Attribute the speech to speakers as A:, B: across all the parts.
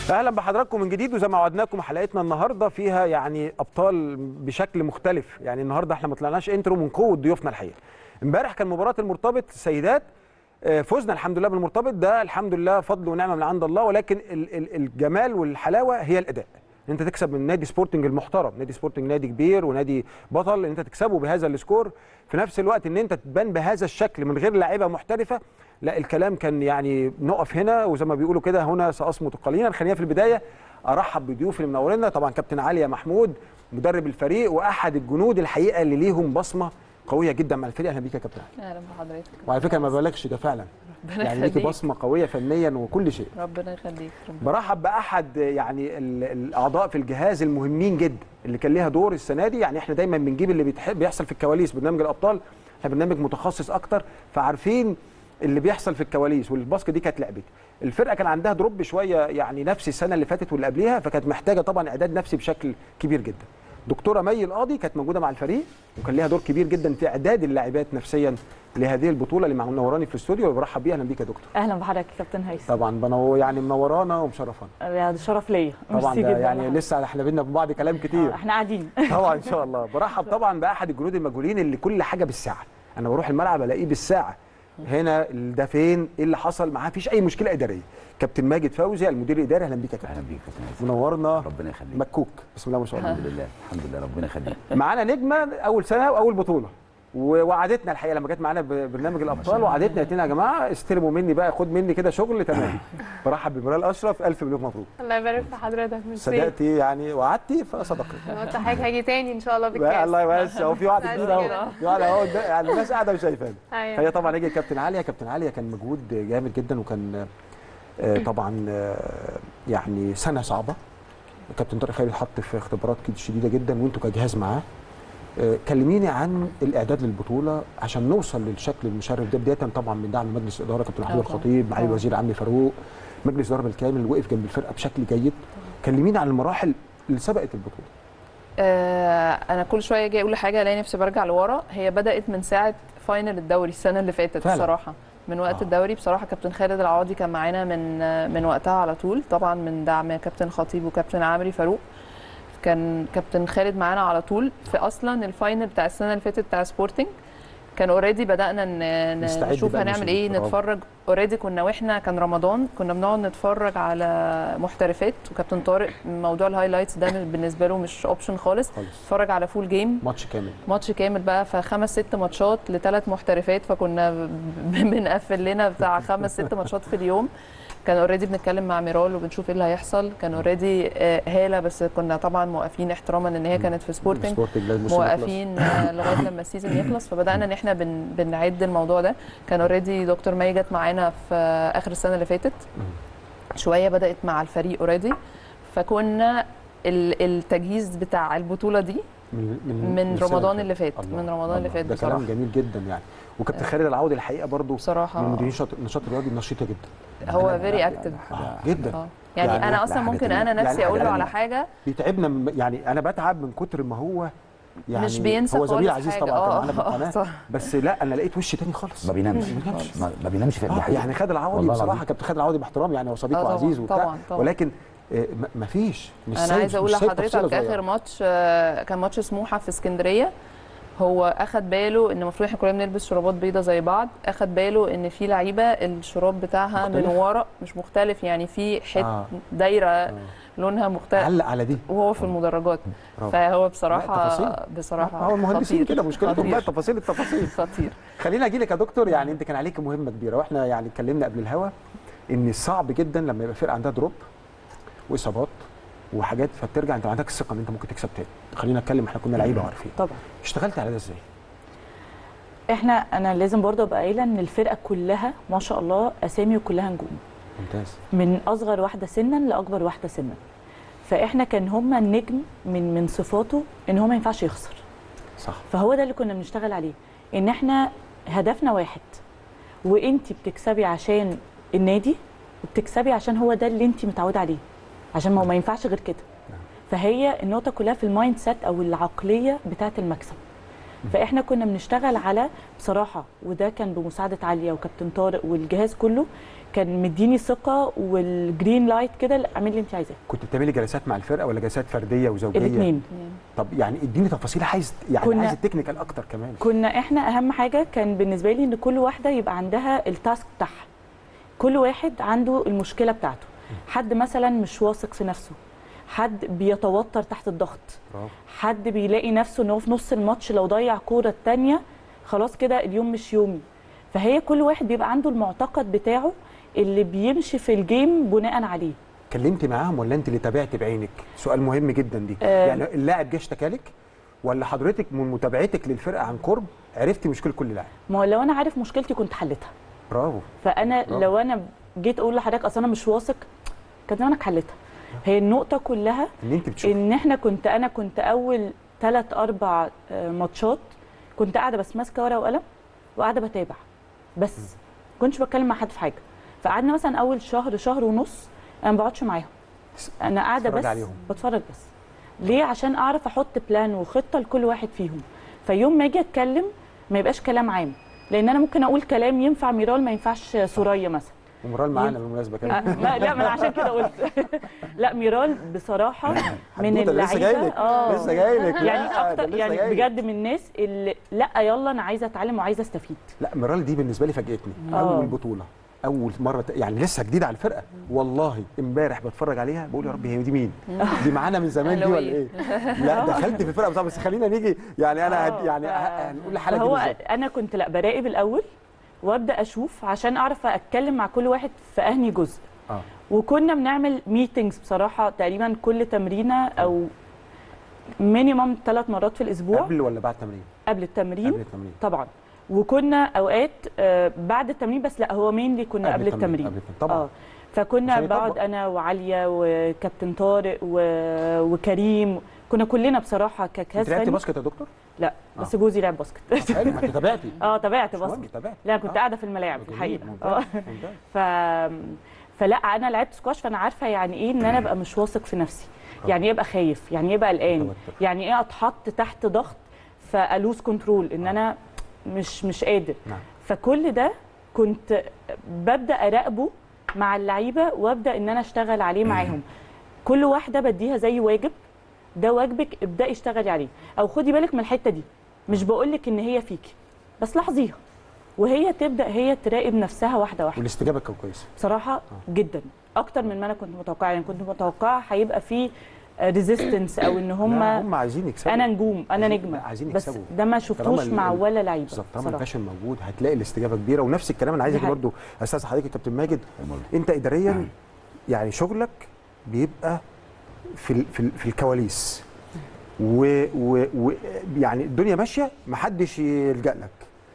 A: اهلا بحضراتكم من جديد وزي ما وعدناكم حلقتنا النهارده فيها يعني ابطال بشكل مختلف يعني النهارده احنا ما طلعناش انترو من قوه ضيوفنا الحقيقه امبارح كان مباراه المرتبط السيدات آه، فزنا الحمد لله بالمرتبط ده الحمد لله فضل ونعمه من عند الله ولكن ال- ال- الجمال والحلاوه هي الاداء ان انت تكسب من نادي سبورتنج المحترم نادي سبورتنج نادي كبير ونادي بطل ان انت تكسبه بهذا السكور في نفس الوقت ان انت تبان بهذا الشكل من غير لاعيبه محترفه لا الكلام كان يعني نقف هنا وزي ما بيقولوا كده هنا ساصمت قليلا خلينا في البدايه ارحب بضيوف اللي منورنا طبعا كابتن علي محمود مدرب الفريق واحد الجنود الحقيقه اللي ليهم بصمه قويه جدا مع الفريق اهلا بيك يا كابتن علي
B: اهلا بحضرتك
A: وعلى فكره ما ببالغش ده فعلا
B: ربنا
A: يعني ليكي
B: يخليك.
A: بصمه قويه فنيا وكل شيء
B: ربنا يخليك ربنا
A: برحب باحد يعني ال- الاعضاء في الجهاز المهمين جدا اللي كان ليها دور السنه دي يعني احنا دايما بنجيب اللي بيتح- بيحصل في الكواليس برنامج الابطال احنا برنامج متخصص اكتر فعارفين اللي بيحصل في الكواليس والباسكت دي كانت لعبتي الفرقه كان عندها دروب شويه يعني نفس السنه اللي فاتت واللي قبليها فكانت محتاجه طبعا اعداد نفسي بشكل كبير جدا دكتوره مي القاضي كانت موجوده مع الفريق وكان ليها دور كبير جدا في اعداد اللاعبات نفسيا لهذه البطوله اللي منوراني في الاستوديو وبرحب بيها اهلا بيك يا دكتور
C: اهلا بحضرتك يا كابتن هيثم
A: طبعا بنو يعني منورانا ومشرفانا
C: ده شرف ليا
A: طبعا
C: ميرسي
A: ده
C: جدا
A: يعني
C: لحضرتك.
A: لسه احنا بينا ببعض كلام
C: آه،
A: كتير
C: احنا قاعدين
A: طبعا ان شاء الله برحب طبعا باحد الجنود المجهولين اللي كل حاجه بالساعه انا بروح الملعب الاقيه بالساعه هنا ده فين ايه اللي حصل معاه مفيش اي مشكله اداريه كابتن ماجد فوزي المدير الاداري اهلا بيك يا
D: اهلا
A: كابتن
D: بيك يا كابتن هيثم.
A: منورنا
D: ربنا يخليك
A: مكوك بسم الله ما شاء الله
D: الحمد لله الحمد لله ربنا يخليك
A: معانا نجمه اول سنه واول بطوله ووعدتنا الحقيقه لما جت معانا ببرنامج الابطال وعدتنا قالت لنا يا جماعه استلموا مني بقى خد مني كده شغل تمام برحب بمرال اشرف الف مليون مبروك
E: الله يبارك في حضرتك ميرسي
A: صدقتي يعني وعدتي فصدقت
E: قلت حضرتك هاجي تاني ان شاء الله
A: لا
E: بالكاس
A: الله بس هو في واحد
E: بس
A: كبير اهو
E: كده.
A: في واحد اهو قدام- يعني الناس قاعده وشايفانا
E: أيوة.
A: هي طبعا يجي كابتن عليا كابتن عليا كان مجهود جامد جدا وكان آه، طبعا آه، يعني سنه صعبه كابتن طارق خالد حط في اختبارات كده شديده جدا وانتوا كجهاز معاه آه، كلميني عن الاعداد للبطوله عشان نوصل للشكل المشرف ده بدايه طبعا من دعم مجلس الاداره كابتن محمود
B: طبعاً.
A: الخطيب معالي
B: طبعاً.
A: الوزير عمي فاروق مجلس الاداره بالكامل وقف جنب الفرقه بشكل جيد كلميني عن المراحل اللي سبقت البطوله
B: آه انا كل شويه اجي اقول حاجه الاقي نفسي برجع لورا هي بدات من ساعه فاينل الدوري السنه اللي فاتت
A: فعلا.
B: بصراحه من وقت
A: آه.
B: آه. الدوري بصراحه كابتن خالد العوضي كان معانا من آه، من وقتها على طول طبعا من دعم كابتن خطيب وكابتن عمري فاروق كان كابتن خالد معانا على طول في اصلا الفاينل بتاع السنه اللي فاتت بتاع سبورتنج كان اوريدي بدانا ن-
A: نستعد
B: نشوف
A: بقى
B: هنعمل
A: الموسم
B: ايه
A: برافو.
B: نتفرج اوريدي كنا واحنا كان رمضان كنا بنقعد نتفرج على محترفات وكابتن طارق موضوع الهايلايتس ده بالنسبه له مش اوبشن خالص
A: خالص
B: نتفرج على فول جيم
A: ماتش كامل
B: ماتش كامل بقى فخمس ست ماتشات لثلاث محترفات فكنا ب- ب- بنقفل لنا بتاع خمس ست ماتشات في اليوم كان اوريدي بنتكلم مع ميرال وبنشوف ايه اللي هيحصل كان اوريدي هاله بس كنا طبعا موقفين احتراما ان هي كانت في سبورتنج
A: سبورتنج لازم الموسم يخلص.
B: موقفين آه، لغايه لما السيزون يخلص فبدانا ان احنا بن بنعد الموضوع ده كان اوريدي دكتور مي جت معانا في آه، اخر السنه اللي فاتت شويه بدات مع الفريق اوريدي فكنا ال- التجهيز بتاع البطوله دي
A: من
B: من
A: السنة
B: رمضان اللي فات
A: الله،
B: من رمضان اللي
A: الله.
B: فات
A: ده كلام
B: بصراحه
A: جميل جدا يعني وكابتن خالد العوضي الحقيقه برضو
B: بصراحه
A: من مديرين شاط- النشاط الرياضي نشيطه جدا
B: هو فيري اكتف
A: آه جدا
B: اه يعني,
A: يعني
B: انا اصلا
D: لا، حاجة
B: ممكن
D: تانية.
B: انا نفسي
A: يعني
B: اقول له
A: حاجة
B: على
A: تانية.
B: حاجه
A: بيتعبنا من يعني انا بتعب من كتر ما هو يعني
B: مش بينسى
A: هو زميل
B: خالص
A: عزيز
B: حاجة.
A: طبعا كان
B: آه،
A: معانا في
B: آه،
A: القناه
B: صح.
A: بس لا انا لقيت وش تاني خالص
D: ما بينامش
A: ما بينامش.
D: ما ما بينامش في
A: آه
D: الحقيقة.
A: يعني خالد العوضي
D: والله
A: بصراحه
D: العظيم.
A: كابتن خالد العوضي باحترام يعني هو صديق
B: آه، طبعاً،
A: وعزيز وبتاع
B: طبعاً، طبعاً.
A: ولكن آه، ما- ما فيش مش
B: انا
A: سايب-
B: عايزه اقول
A: مش سايب تفصيلة
B: لحضرتك
A: صغيرة.
B: اخر ماتش آه، كان ماتش سموحه في اسكندريه هو اخد باله ان المفروض احنا كلنا بنلبس شرابات بيضة زي بعض اخد باله ان في لعيبه الشراب بتاعها من
A: مختلف؟
B: ورا مش مختلف يعني في حته
A: آه.
B: دايره
A: آه.
B: لونها مختلف
A: علق على دي
B: وهو في المدرجات
A: برافو.
B: فهو
A: لا،
B: بصراحه
A: تفاصيل.
B: بصراحه
A: هو المهندسين
B: خطير.
A: كده مشكلتهم بقى
B: خطير.
A: تفاصيل التفاصيل
B: خطير
A: خلينا اجي لك يا دكتور يعني انت كان عليك مهمه كبيره واحنا يعني اتكلمنا قبل الهوا ان صعب جدا لما يبقى فرقه عندها دروب واصابات وحاجات فبترجع انت عندك الثقه ان انت ممكن تكسب تاني خلينا نتكلم احنا كنا لعيبه وعارفين
C: طبعا
A: اشتغلت على ده ازاي؟
C: احنا انا لازم برضه ابقى قايله ان الفرقه كلها ما شاء الله اسامي وكلها نجوم
A: ممتاز
C: من اصغر واحده سنا لاكبر واحده سنا فاحنا كان هما النجم من من صفاته ان هو ما ينفعش يخسر
A: صح
C: فهو ده اللي كنا بنشتغل عليه ان احنا هدفنا واحد وانت بتكسبي عشان النادي وبتكسبي عشان هو ده اللي انت متعوده عليه عشان ما هو ما ينفعش غير كده فهي النقطه كلها في المايند سيت او العقليه بتاعه المكسب فاحنا كنا بنشتغل على بصراحه وده كان بمساعده عليا وكابتن طارق والجهاز كله كان مديني ثقه والجرين لايت كده لا، اعملي اللي انت عايزاه
A: كنت بتعملي جلسات مع الفرقه ولا جلسات فرديه وزوجيه
C: الاثنين
A: طب يعني اديني تفاصيل عايز يعني
C: كنا-
A: عايز التكنيكال اكتر كمان
C: كنا احنا اهم حاجه كان بالنسبه لي ان كل واحده يبقى عندها التاسك بتاعها كل واحد عنده المشكله بتاعته حد مثلا مش واثق في نفسه حد بيتوتر تحت الضغط
A: برافو
C: حد بيلاقي نفسه ان هو في نص الماتش لو ضيع كوره التانية خلاص كده اليوم مش يومي فهي كل واحد بيبقى عنده المعتقد بتاعه اللي بيمشي في الجيم بناء عليه
A: كلمتي معاهم ولا انت اللي تابعتي بعينك سؤال مهم جدا دي
C: آه.
A: يعني اللاعب جه اشتكى لك ولا حضرتك من متابعتك للفرقه عن قرب عرفتي مشكله كل لاعب
C: ما هو لو انا عارف مشكلتي كنت حلتها
A: برافو
C: فانا
A: برافو.
C: لو انا جيت اقول لحضرتك اصل انا مش واثق كان زمانك حلتها هي النقطه كلها
A: ان انت بتشوفي
C: ان احنا كنت انا كنت اول ثلاث اربع آه، ماتشات كنت قاعده بس ماسكه ورقه وقلم وقاعده بتابع بس ما كنتش بتكلم مع حد في حاجه فقعدنا مثلا اول شهر شهر ونص انا ما بقعدش معاهم انا قاعده
A: تتفرج
C: بس
A: عليهم.
C: بتفرج بس ليه عشان اعرف احط بلان وخطه لكل واحد فيهم فيوم ما اجي اتكلم ما يبقاش كلام عام لان انا ممكن اقول كلام ينفع ميرال ما ينفعش سوريا مثلا
A: ومرال معانا
C: يم-
A: بالمناسبه
C: آه،
A: كده
C: لا لا ما انا عشان كده قلت لا ميرال بصراحه من
A: حدوتة، لسه جاي
C: اللعيبه
A: لك
C: اه
A: لسه جاي لك
C: يعني
A: لا، ده
C: اكتر
A: لسه
C: يعني
A: جاي لك.
C: بجد من الناس اللي لا يلا انا عايزه اتعلم وعايزه استفيد
A: لا مرال دي بالنسبه لي فاجئتني
C: آه.
A: اول بطوله اول مره ت- يعني لسه جديده على الفرقه والله امبارح بتفرج عليها بقول يا رب هي دي مين دي معانا من زمان دي ولا
B: أهلاوية.
A: ايه لا دخلت في الفرقه بصراحه بس خلينا نيجي يعني انا هد-
C: آه،
A: يعني
C: ف-
A: ه- هنقول الحلقه دي
C: هو
A: بالظبط
C: انا كنت لا براقب الاول وابدا اشوف عشان اعرف اتكلم مع كل واحد في انهي جزء
A: اه
C: وكنا بنعمل ميتينجز بصراحه تقريبا كل تمرينه او مينيمم ثلاث مرات في الاسبوع
A: قبل ولا بعد التمرين
C: قبل التمرين
A: قبل التمرين
C: طبعا وكنا اوقات آه، بعد التمرين بس لا هو مينلي كنا قبل التمرين
A: قبل التمرين طبعا
C: اه فكنا
A: عشان
C: بقعد
A: يطبق.
C: انا وعاليه وكابتن طارق و... وكريم كنا كلنا بصراحه كجهاز
A: انت لعبتي
C: فني
A: باسكت يا دكتور؟
C: لا بس جوزي لعب باسكت
A: حلو ما انت تابعتي
C: اه تابعت
A: مش مهم،
C: باسكت
A: تابعتي
C: لا كنت
A: آه.
C: قاعده في الملاعب
A: جميل،
C: الحقيقه
A: ممتاز،
C: اه
A: ممتاز.
C: ف فلا انا لعبت سكواش فانا عارفه يعني ايه ان انا ابقى مش واثق في نفسي يعني ايه ابقى خايف يعني ايه ابقى قلقان
A: متوتر.
C: يعني ايه اتحط تحت ضغط فالوز كنترول ان انا مش مش قادر
A: نعم
C: فكل ده كنت ببدا اراقبه مع اللعيبه وابدا ان انا اشتغل عليه معاهم كل واحده بديها زي واجب ده واجبك ابداي اشتغلي عليه او خدي بالك من الحته دي مش بقول لك ان هي فيكي بس لاحظيها وهي تبدا هي تراقب نفسها واحده واحده
A: والاستجابه كانت كويسه
C: بصراحه جدا اكتر من ما انا كنت متوقعه يعني كنت متوقعه هيبقى في ريزيستنس او ان
A: لا،
C: هم
A: هم عايزين يكسبوا
C: انا نجوم انا
A: عايزين-
C: نجمه
A: عايزين
C: بس
A: يكسبوا.
C: ده ما
A: طالما
C: شفتوش
A: ال-
C: مع
A: ال-
C: ولا لعيبه
A: بالظبط طالما
C: بصراحة.
A: الباشن موجود هتلاقي الاستجابه كبيره ونفس الكلام انا
C: دي
A: عايزك
C: حقيقة.
A: برضو استاذ حضرتك يا كابتن ماجد انت اداريا يعني شغلك بيبقى في ال في, ال في الكواليس و, و, و يعني الدنيا ماشيه محدش يلجا لك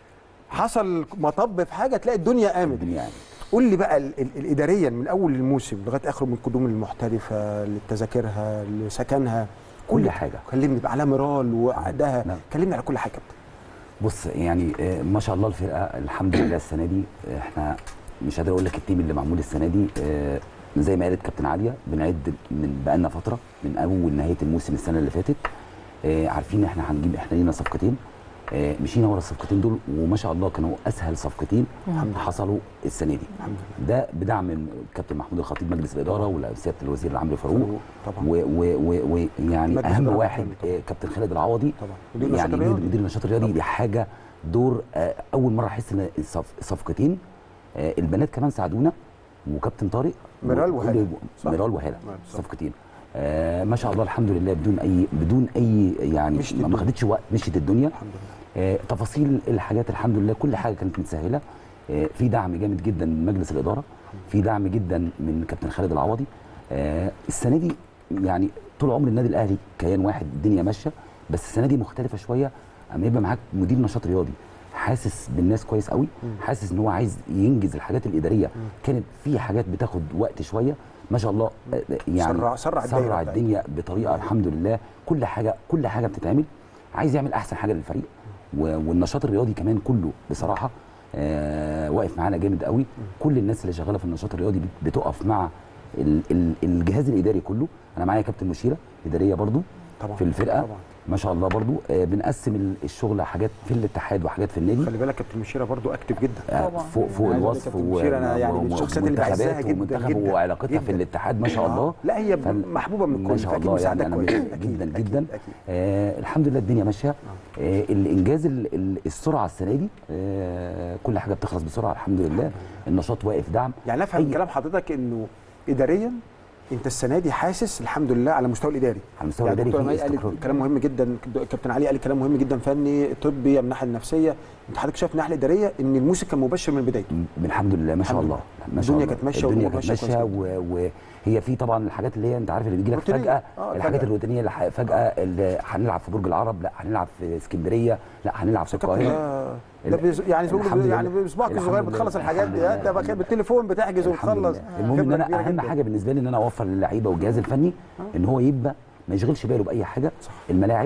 A: حصل مطب في حاجه تلاقي الدنيا قامت
D: الدنيا يعني
A: قول لي بقى ال- ال- الاداريا من اول الموسم لغايه اخره من قدوم المحترفه لتذاكرها لسكنها
D: كل حاجه
A: كلمني بقى على مرال وعقدها
D: نعم.
A: كلمني على كل حاجه
D: بص يعني آه، ما شاء الله الفرقه الحمد لله السنه دي آه، احنا مش قادر اقول لك التيم اللي معمول السنه دي آه، زي ما قالت كابتن عاليه بنعد من بقالنا فتره من اول نهايه الموسم السنه اللي فاتت آه، عارفين احنا هنجيب احنا لينا صفقتين آه، مشينا ورا الصفقتين دول وما شاء الله كانوا اسهل صفقتين حصلوا السنه دي
A: الحمد
D: ده بدعم من كابتن محمود الخطيب مجلس الاداره وسياده الوزير عمرو فاروق
A: لله
D: و-
A: طبعا
D: و- و- ويعني
A: مجلس
D: اهم
A: إدارة
D: واحد
A: محترم طبعاً.
D: آه، كابتن خالد العوضي
A: طبعا مدير النشاط
D: يعني مدير,
A: الرياضي.
D: مدير النشاط الرياضي دي حاجه دور آه، اول مره احس ان الصف- صفقتين آه، البنات كمان ساعدونا وكابتن طارق
A: ميرال
D: وكل-
A: وهالة. صح؟
D: ميرال وهاله
A: نعم، صح.
D: صفقتين آه ما شاء الله الحمد لله بدون اي بدون اي يعني
A: مشيت
D: ما ما
A: الدنيا.
D: خدتش وقت مشيت الدنيا
A: الحمد لله
D: آه تفاصيل الحاجات الحمد لله كل حاجه كانت متسهله آه في دعم جامد جدا من مجلس الاداره في دعم جدا من كابتن خالد العوضي آه السنه دي يعني طول عمر النادي الاهلي كيان واحد الدنيا ماشيه بس السنه دي مختلفه شويه اما يبقى معاك مدير نشاط رياضي حاسس بالناس كويس قوي حاسس ان هو عايز ينجز الحاجات الاداريه كانت في حاجات بتاخد وقت شويه ما شاء الله آه، يعني
A: سرع- سرع الدايرة
D: سرع
A: بتاعتها.
D: الدنيا بطريقه الحمد لله كل حاجه كل حاجه بتتعمل عايز يعمل احسن حاجه للفريق و- والنشاط الرياضي كمان كله بصراحه آه واقف معانا جامد قوي كل الناس اللي شغاله في النشاط الرياضي بت- بتقف مع ال ال الجهاز الاداري كله انا معايا كابتن مشيره اداريه برضو
A: طبعا
D: في الفرقه
A: طبعا
D: ما شاء الله برضو آه، بنقسم ال- الشغل حاجات في الاتحاد وحاجات في النادي
A: خلي بالك كابتن مشيره برضو اكتف جدا
D: آه،
B: طبعا.
D: فوق فوق
A: عايز أقول
D: الوصف
A: لك كابتن مشيرة أنا يعني من الشخصيات اللي بعزها
D: ومنتخبات
A: جدا
D: ومنتخب
A: جدا
D: وعلاقتها في
A: جدا.
D: الاتحاد ما شاء الله
A: لا هي
D: فال-
A: محبوبه من
D: ما
A: الكل
D: شاء
A: فأكيد
D: الله يعني
A: مساعدة
D: انا
A: كويس.
D: مبسوط
A: أكيد،
D: جدا
A: أكيد،
D: جدا
A: أكيد.
D: آه الحمد لله الدنيا ماشيه آه الانجاز ال- ال- السرعه السنه دي آه كل حاجه بتخلص بسرعه الحمد لله النشاط واقف دعم
A: يعني افهم
D: أي-
A: كلام حضرتك انه اداريا انت السنه دي حاسس الحمد لله على المستوى الاداري
D: على المستوى
A: يعني
D: الاداري
A: دكتور
D: في
A: مي قال
D: استقرار
A: كلام مهم جدا كابتن علي قال كلام مهم جدا فني طبي من الناحيه النفسيه انت حضرتك شايف من الناحيه الاداريه ان الموسم كان مبشر من بدايته
D: م- الحمد لله ما شاء
A: الحمد
D: الله
A: لله.
D: ما شاء
A: الدنيا
D: الله.
A: كانت ماشية
D: الدنيا
A: والأمور
D: كانت
A: ماشية
D: ماشيه
A: كويس
D: و- وهي في طبعا الحاجات اللي هي انت عارف اللي بتجي لك
A: روتينية.
D: فجاه
A: آه،
D: الحاجات
A: فجأة.
D: الروتينيه اللي ح- فجاه اللي هنلعب في برج العرب لا هنلعب في اسكندريه لا هنلعب في
A: كابتن
D: القاهره
A: ده ده بيز- يعني
D: الحمد
A: بيقولوا
D: لله.
A: يعني بصباعك
D: الحمد
A: الصغير
D: لله.
A: بتخلص الحاجات دي
D: الحمد
A: انت
D: لله.
A: بقى كده بالتليفون بتحجز
D: الحمد
A: وبتخلص
D: لله. المهم ان
A: خبرة
D: انا
A: كبيرة
D: اهم
A: جداً.
D: حاجه بالنسبه لي ان انا اوفر للعيبه والجهاز الفني ان هو يبقى ما يشغلش باله باي حاجه
A: صح.
D: الملاعب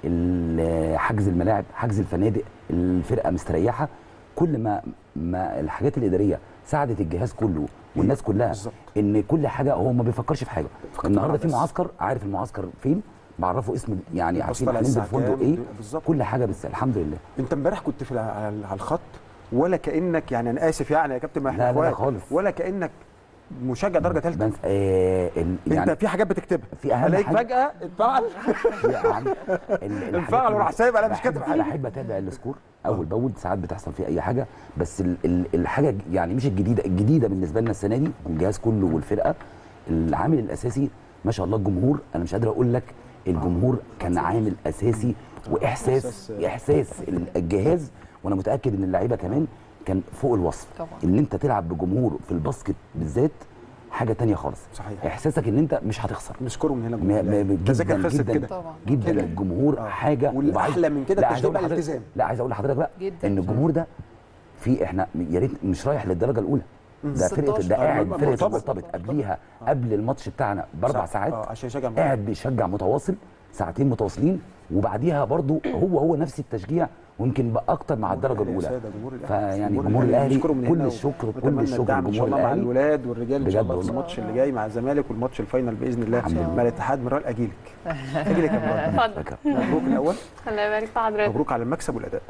D: ال- حجز الملاعب حجز الفنادق الفرقه مستريحه كل ما ما الحاجات الاداريه ساعدت الجهاز كله والناس كلها
A: بالظبط.
D: ان كل حاجه هو ما بيفكرش في حاجه
A: فقط
D: النهارده في
A: بس.
D: معسكر عارف المعسكر فين بعرفه اسم يعني عارفين
A: طالع
D: هننزل
A: الساعة
D: فندق
A: كام؟
D: ايه
A: بالظبط.
D: كل حاجه بس الحمد لله
A: انت امبارح كنت في الع- على على الخط ولا كانك يعني انا اسف يعني يا كابتن ما احنا
D: لا، لا، لا
A: اخوات
D: خالص.
A: ولا كانك مشجع درجه ثالثه
D: بس آه ال-
A: انت في حاجات بتكتبها
D: في أهم
A: الاقيك
D: حاجة-
A: فجاه اتفعل
D: يا عم ال- الحاجات
A: انفعل وراح
D: اللي-
A: سايب انا مش
D: بحب-
A: كاتب حاجه
D: بحب اتابع السكور اول باول ساعات بتحصل فيه اي حاجه بس ال ال الحاجه يعني مش الجديده الجديده بالنسبه لنا السنه دي والجهاز كله والفرقه العامل الاساسي ما شاء الله الجمهور انا مش قادر اقول لك الجمهور كان عامل اساسي واحساس
A: إحساس-
D: احساس ال- الجهاز وانا متاكد ان اللعيبه كمان كان فوق الوصف
B: طبعا.
D: ان انت تلعب بجمهور في الباسكت بالذات حاجه تانية خالص
A: صحيح.
D: احساسك ان انت مش هتخسر
A: نشكره من هنا
D: ما- ما-
A: جمهور
D: جدا
A: تذاكر خلصت
D: جدا
A: كده
B: طبعا.
D: جدا
A: كده.
D: الجمهور
A: آه.
D: حاجه
A: والأحلى من كده
D: لا، عايز
A: التشجيع
D: أقول
A: بقى
D: لحضرتك-
A: الالتزام.
D: لا عايز اقول لحضرتك بقى
B: جدا.
D: ان الجمهور ده في احنا يا ريت مش رايح للدرجه الاولى ده فرقه
B: 16.
D: ده قاعد
A: مرتبط.
D: فرقه مرتبط قبليها قبل الماتش بتاعنا باربع
A: صح.
D: ساعات
A: اه عشان يشجع معاك.
D: قاعد بيشجع متواصل ساعتين متواصلين وبعديها برضو هو هو نفس التشجيع ويمكن بقى اكتر مع الدرجه
A: الأهلي يا
D: الاولى
A: سادة، جمهور الأهلي.
D: فيعني جمهور الاهلي
A: نشكره من
D: كل
A: هنا
D: الشكر
A: ونتمنى
D: كل الشكر
A: الدعم ان شاء
D: لجمهور
A: الله مع
D: الاهلي
A: الولاد والرجال ان شاء
D: بجد
A: الله في
D: والله.
A: الماتش اللي جاي مع الزمالك والماتش الفاينل باذن الله
D: الحمد لله.
A: مع الاتحاد مرال اجيلك اجيلك يا مرال
E: اتفضل
D: فاكر
A: مبروك الاول
E: الله يبارك في حضرتك
A: مبروك على المكسب والاداء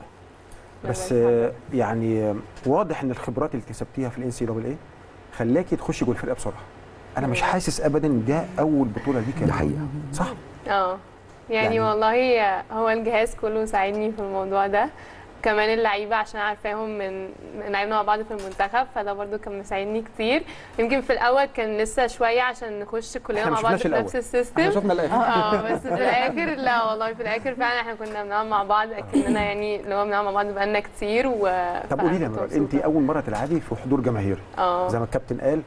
A: بس
E: يبارك
A: آه، يعني آه، واضح ان الخبرات اللي اكتسبتيها في الان سي دبل اي خلاكي تخشي جوه الفرقه بسرعه انا مش حاسس ابدا ان ده اول بطوله ليك
D: دي حقيقه
A: صح
E: اه يعني,
A: يعني-
E: والله هو الجهاز كله ساعدني في الموضوع ده كمان اللعيبه عشان عارفاهم من من لعبنا مع بعض في المنتخب فده برضو كان مساعدني كتير يمكن في الاول كان لسه شويه عشان نخش كلنا
A: إحنا ما
E: مع بعض
A: شفناش
E: في
A: الأول.
E: نفس
A: احنا
E: السيستم
A: شفنا الاخر
E: اه بس في الاخر لا والله في الاخر فعلا احنا كنا بنلعب مع بعض اكننا يعني اللي هو بنلعب مع بعض بقالنا كتير و
A: طب قولي لي يا مرال انت اول مره تلعبي في حضور جماهيري
E: اه
A: زي ما الكابتن قال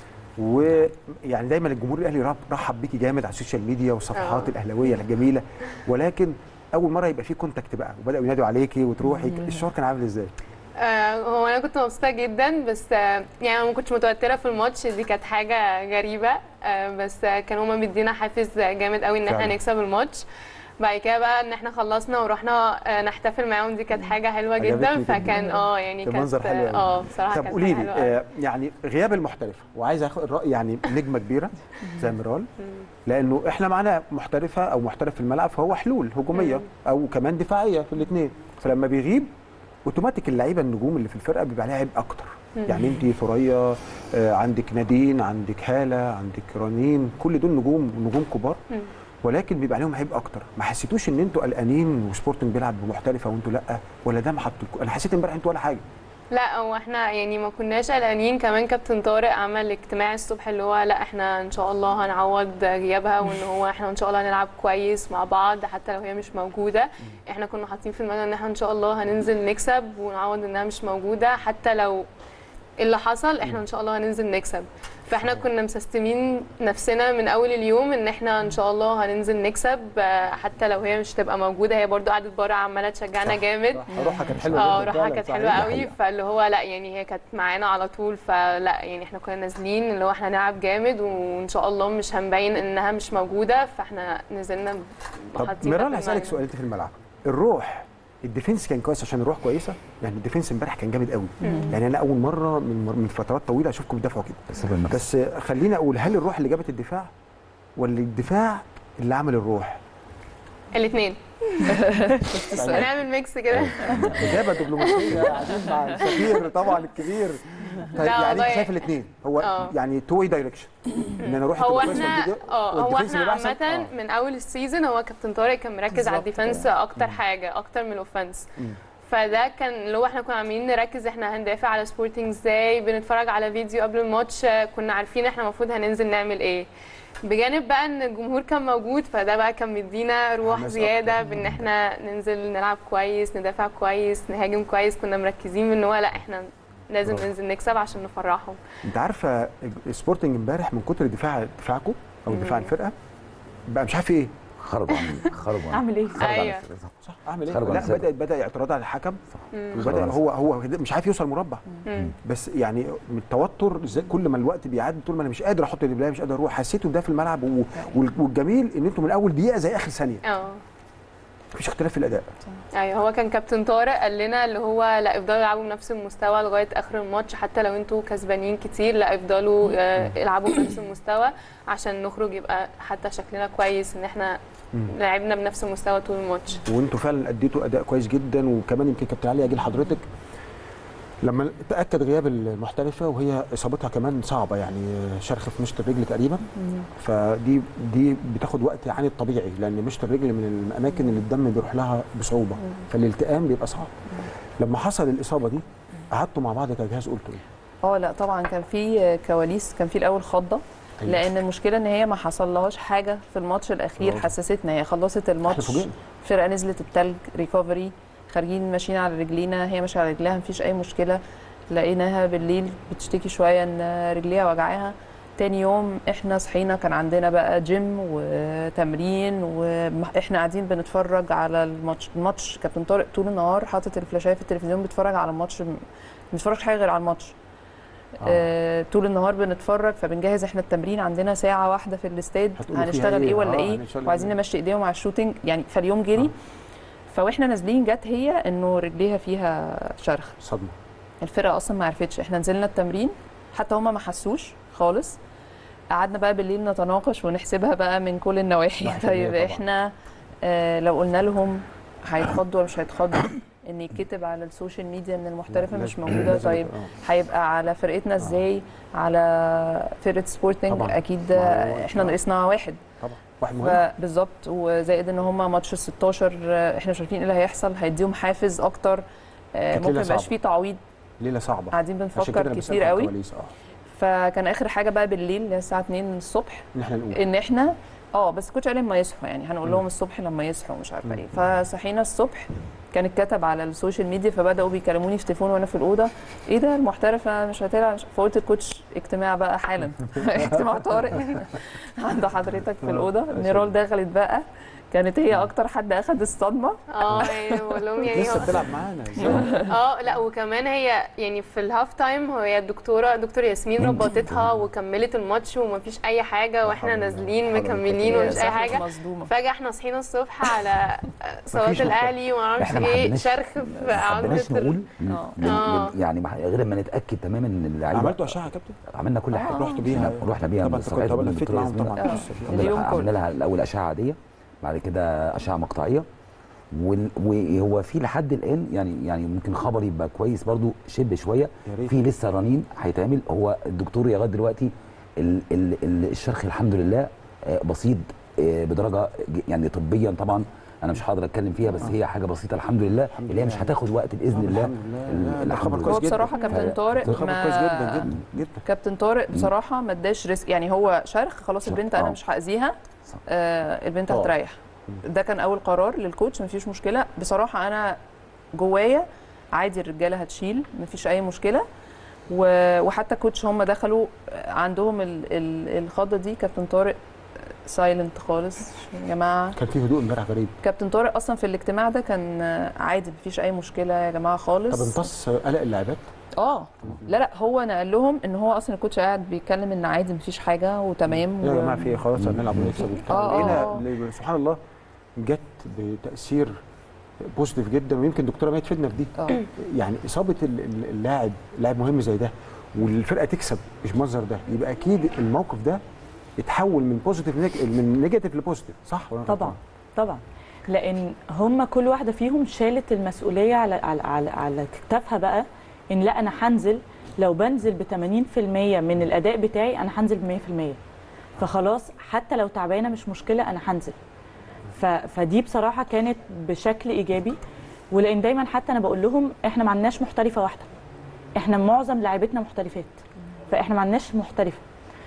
A: ويعني دايما الجمهور الاهلي رحب- رحب بيكي جامد على السوشيال ميديا والصفحات
E: آه.
A: الاهلاويه الجميله ولكن اول مره يبقى في كونتاكت بقى وبداوا ينادوا عليكي وتروحي الشعور كان عامل ازاي؟
E: آه، هو انا كنت مبسوطه جدا بس آه، يعني أنا ما كنتش متوتره في الماتش دي كانت حاجه غريبه آه، بس آه، كانوا هما مدينا حافز جامد قوي ان احنا
A: فعلا.
E: نكسب الماتش بعد كده بقى ان احنا خلصنا ورحنا آه، نحتفل معاهم دي كانت حاجه حلوه
A: عجبتني
E: جدا
A: جداً.
E: فكان اه يعني
A: كان
E: كانت
A: منظر حلو أوي.
E: اه بصراحه
A: طب
E: كانت
A: قولي
E: حاجة
A: لي
E: حلوة أوي.
A: آه يعني غياب المحترفه وعايز اخد الراي يعني نجمه كبيره زي ميرال لانه احنا معانا محترفه او محترف في الملعب فهو حلول هجوميه او كمان دفاعيه في الاثنين فلما بيغيب اوتوماتيك اللعيبه النجوم اللي في الفرقه بيبقى عليها عبء اكتر يعني انت ثريا آه، عندك نادين عندك هاله عندك رنين كل دول نجوم نجوم كبار
E: مم.
A: ولكن بيبقى عليهم عيب اكتر ما حسيتوش ان انتوا قلقانين وسبورتنج بيلعب بمحترفه وانتوا لا ولا ده ما حطلكوا انا حسيت امبارح انتوا ولا حاجه
E: لا هو احنا يعني ما كناش قلقانين كمان كابتن طارق عمل اجتماع الصبح اللي هو لا احنا ان شاء الله هنعوض غيابها وان هو احنا ان شاء الله هنلعب كويس مع بعض حتى لو هي مش موجوده احنا كنا حاطين في دماغنا ان احنا ان شاء الله هننزل نكسب ونعوض انها مش موجوده حتى لو اللي حصل احنا ان شاء الله هننزل نكسب فاحنا كنا مسستمين نفسنا من اول اليوم ان احنا ان شاء الله هننزل نكسب آه، حتى لو هي مش تبقى موجوده هي برضو قعدت بره عماله تشجعنا
A: صح،
E: جامد
A: صح. روحها كانت حلوه
E: اه
A: جدا
E: روحها
A: فعلاً،
E: كانت
A: صحيح.
E: حلوه
A: دي
E: قوي
A: حقيقة.
E: فاللي هو لا يعني هي كانت معانا على طول فلا يعني احنا كنا نازلين اللي هو احنا هنلعب جامد وان شاء الله مش هنبين انها مش موجوده فاحنا نزلنا
A: طب
E: حاطين ده
A: ميرال
E: في
A: هسألك
E: دماغنا.
A: سؤال انت في الملعب الروح الديفنس كان كويس عشان الروح كويسه يعني الديفنس امبارح كان جامد قوي يعني انا اول مره من من فترات طويله اشوفكم بتدافعوا كده
D: بسبب المكسب
A: بس خليني اقول هل الروح اللي جابت الدفاع ولا الدفاع اللي عمل الروح
E: الاثنين هنعمل ميكس كده
A: اجابه دبلوماسيه قاعدين مع السفير طبعا الكبير طيب
E: لا
A: يعني
E: والله.
A: انت شايف الاثنين هو
E: آه.
A: يعني تو واي دايركشن ان انا اروح
E: هو
A: أبقى كويس في
E: احنا
A: الفيديو
E: اه هو
A: والديفنس
E: احنا
A: يبقى أحسن؟
E: عامة
A: آه.
E: من اول السيزون هو كابتن طارق كان مركز على
B: بالظبط
E: الديفنس
B: كده.
E: اكتر حاجة اكتر من الاوفنس فده كان اللي هو احنا كنا عاملين نركز احنا هندافع على سبورتنج ازاي بنتفرج على فيديو قبل الماتش آه، كنا عارفين احنا المفروض هننزل نعمل ايه بجانب بقى ان الجمهور كان موجود فده بقى كان مدينا روح
A: حماس
E: زياده بان احنا ننزل نلعب كويس ندافع كويس نهاجم كويس كنا مركزين ان هو لا احنا لازم
A: برافو.
E: ننزل نكسب عشان نفرحهم
A: انت عارفه سبورتنج امبارح من كتر دفاع دفاعكم او دفاع الفرقه بقى مش عارف ايه
D: خرجوا عن خرجوا عن
C: اعمل ايه؟
D: خرجوا عن
E: أيوة.
D: الفرقة.
A: صح اعمل ايه
D: خرجوا عن
A: لا
D: السابق.
A: بدا بدا اعتراض على الحكم
D: خرجوا
A: وبدا
D: عن
A: هو هو كده مش عارف يوصل مربع
E: مم.
A: بس يعني من التوتر ازاي كل ما الوقت بيعدي طول ما انا مش قادر احط رجلي مش قادر اروح حسيته ده في الملعب و- وال- والجميل ان انتوا من اول دقيقه زي اخر ثانيه
E: اه
A: مفيش اختلاف في الاداء
E: ايوه هو كان كابتن طارق قال لنا اللي هو لا افضلوا العبوا بنفس المستوى لغايه اخر الماتش حتى لو انتوا كسبانين كتير لا افضلوا آه، العبوا بنفس المستوى عشان نخرج يبقى حتى شكلنا كويس ان احنا لعبنا بنفس المستوى طول الماتش
A: وانتوا فعلا اديتوا اداء كويس جدا وكمان يمكن كابتن علي اجي لحضرتك لما تاكد غياب المحترفه وهي اصابتها كمان صعبه يعني شرخ في مشط الرجل تقريبا فدي دي بتاخد وقت عن الطبيعي لان مشط الرجل من الاماكن اللي الدم بيروح لها بصعوبه فالالتئام بيبقى صعب لما حصل الاصابه دي قعدتوا مع بعض كجهاز قلتوا ايه؟
B: اه لا طبعا كان في كواليس كان في الاول خضه
A: أيوة.
B: لان المشكله ان هي ما حصلهاش حاجه في الماتش الاخير
A: برافو.
B: حسستنا هي خلصت الماتش
A: فوجئنا.
B: فرقه نزلت التلج ريكفري خارجين ماشيين على رجلينا هي ماشيه على رجلها مفيش اي مشكله لقيناها بالليل بتشتكي شويه ان رجليها وجعاها تاني يوم احنا صحينا كان عندنا بقى جيم وتمرين واحنا قاعدين بنتفرج على الماتش الماتش كابتن طارق طول النهار حاطط الفلاشايه في التلفزيون بيتفرج على الماتش ما بيتفرجش حاجه غير على الماتش آه. طول النهار بنتفرج فبنجهز احنا التمرين عندنا ساعه واحده في الاستاد
A: هتقولوا فيها
B: هنشتغل
A: إيه؟
B: ايه ولا
A: آه،
B: ايه
A: هنشتغل
B: وعايزين
A: إيه؟
B: نمشي ايديهم على الشوتينج يعني فاليوم جري
A: آه.
B: فواحنا نازلين جت هي انه رجليها فيها شرخ
A: صدمه
B: الفرقه اصلا ما عرفتش احنا نزلنا التمرين حتى هما ما حسوش خالص قعدنا بقى بالليل نتناقش ونحسبها بقى من كل النواحي
A: ناحية
B: طيب
A: النية طبعاً.
B: احنا آه لو قلنا لهم هيتخضوا ولا مش هيتخضوا ان يتكتب على السوشيال ميديا ان المحترفه مش
A: لازم-
B: موجوده
A: لازم
B: طيب
A: يبقى- آه.
B: هيبقى على فرقتنا ازاي على فرقه سبورتنج
A: طبعاً.
B: اكيد
A: ما هو-
B: احنا
A: آه.
B: ناقصنا واحد
A: طبعا واحد مهم
B: بالظبط وزائد ان هم ماتش ال 16 آه، احنا مش عارفين ايه اللي هيحصل هيديهم حافز اكتر آه،
A: كانت
B: ممكن
A: ليلة
B: ما يبقاش
A: صعبة.
B: فيه تعويض
A: ليله صعبه
B: قاعدين
A: عشان كده
B: بنفكر
A: أنا بسألك
B: كتير
A: عن
B: قوي
A: الكواليس، اه
B: فكان اخر حاجه بقى بالليل اللي هي الساعه 2 الصبح
A: ان احنا نقول
B: ان احنا اه بس كنتش قال لما يصحوا يعني هنقول لهم الصبح لما يصحوا مش عارفه ايه فصحينا الصبح كان اتكتب على السوشيال ميديا فبداوا بيكلموني في تليفون وانا في الاوضه ايه ده المحترفه مش هتلعب مش- فقلت الكوتش اجتماع بقى حالا اجتماع طارئ عند حضرتك في الاوضه نيرول دخلت بقى كانت هي اكتر حد اخد الصدمه
E: اه يعني بقول لهم يعني
A: لسه
E: هو-
A: بتلعب معانا ازاي؟
E: اه لا وكمان هي يعني في الهاف تايم هي الدكتوره دكتور ياسمين ربطتها وكملت الماتش ومفيش اي حاجه واحنا
A: حول الله.
E: نازلين
A: حول الله.
E: مكملين
B: هي
E: ومفيش اي
B: صحت
E: حاجه
B: مصدومه
E: فجاه احنا صحينا الصبح على صلاه
A: مفيش مشكلة.
E: الاهلي وما اعرفش
D: احنا ما
E: ايه
D: حبيناش-
E: شرخ في
D: ما حبيناش
E: عضله
D: نقول
E: ال-
B: آه.
D: من-
E: آه.
D: من- يعني ما- غير ما نتاكد تماما ان اللعيبه
A: عملتوا اشعه يا كابتن؟
D: عملنا كل حاجه
A: رحتوا بيها
D: رحنا بيها
A: طبعا انت
D: بالصلاة
A: كنت
D: من
A: لفيت
D: الدكتورة
A: معاهم
D: ياسمين.
A: طبعا
B: آه.
A: في السفير.
D: عملنا
B: اليوم
D: لها-
B: كله.
D: عملنا لها الاول اشعه عاديه بعد كده اشعه مقطعيه وال- وهو في لحد الان يعني يعني ممكن خبر يبقى كويس برضو شبه شويه
A: يا ريت.
D: في لسه رنين هيتعمل هو الدكتور لغايه دلوقتي ال ال ال الشرخ الحمد لله آه، بسيط آه، بدرجه ج- يعني طبيا طبعا انا مش هقدر اتكلم فيها بس هي حاجه بسيطه الحمد لله اللي هي مش هتاخد وقت باذن الله
A: الحمد لله.
D: ال-
A: لا، ده
D: الحمد
A: خبر
D: لله.
A: كويس
B: هو
A: جدا.
B: بصراحه كابتن طارق
A: ده خبر
B: ما-
A: كويس جدا جدا جدا
B: كابتن طارق بصراحه ما اداش ريسك يعني هو شرخ خلاص
D: صح.
B: البنت انا
D: آه.
B: مش هاذيها
D: صح.
B: آه البنت
D: آه.
B: هتريح ده كان اول قرار للكوتش مفيش مشكله بصراحه انا جوايا عادي الرجاله هتشيل مفيش اي مشكله و- وحتى الكوتش هم دخلوا عندهم ال- ال- الخضه دي كابتن طارق سايلنت خالص يا جماعه
A: كان في هدوء امبارح غريب
B: كابتن طارق اصلا في الاجتماع ده كان عادي مفيش اي مشكله يا جماعه خالص
A: طب امتص قلق اللاعبات
B: اه لا لا هو نقل لهم ان هو اصلا الكوتش قاعد بيتكلم ان عادي مفيش حاجه وتمام
A: يا
B: و-
A: جماعه في إيه؟ خلاص هنلعب ونكسب وبتاع
B: آه، آه،
A: لقينا
B: آه.
A: ل- سبحان الله جت بتاثير بوزيتيف جدا ويمكن الدكتوره ما تفيدنا في دي
B: اه
A: يعني اصابه ال- ال- اللاعب لاعب مهم زي ده والفرقه تكسب مش المنظر ده يبقى اكيد الموقف ده يتحول من بوزيتيف من نيجاتيف لبوزيتيف صح ولا أنا
C: طبعا
A: غلطان؟
C: طبعا لان هم كل واحده فيهم شالت المسؤوليه على على على, على كتافها بقى ان لا انا هنزل لو بنزل ب 80% من الاداء بتاعي انا هنزل ب 100% فخلاص حتى لو تعبانه مش مشكله انا هنزل ف... فدي بصراحه كانت بشكل ايجابي ولان دايما حتى انا بقول لهم احنا ما عندناش محترفه واحده احنا معظم لاعبتنا محترفات فاحنا ما عندناش محترفه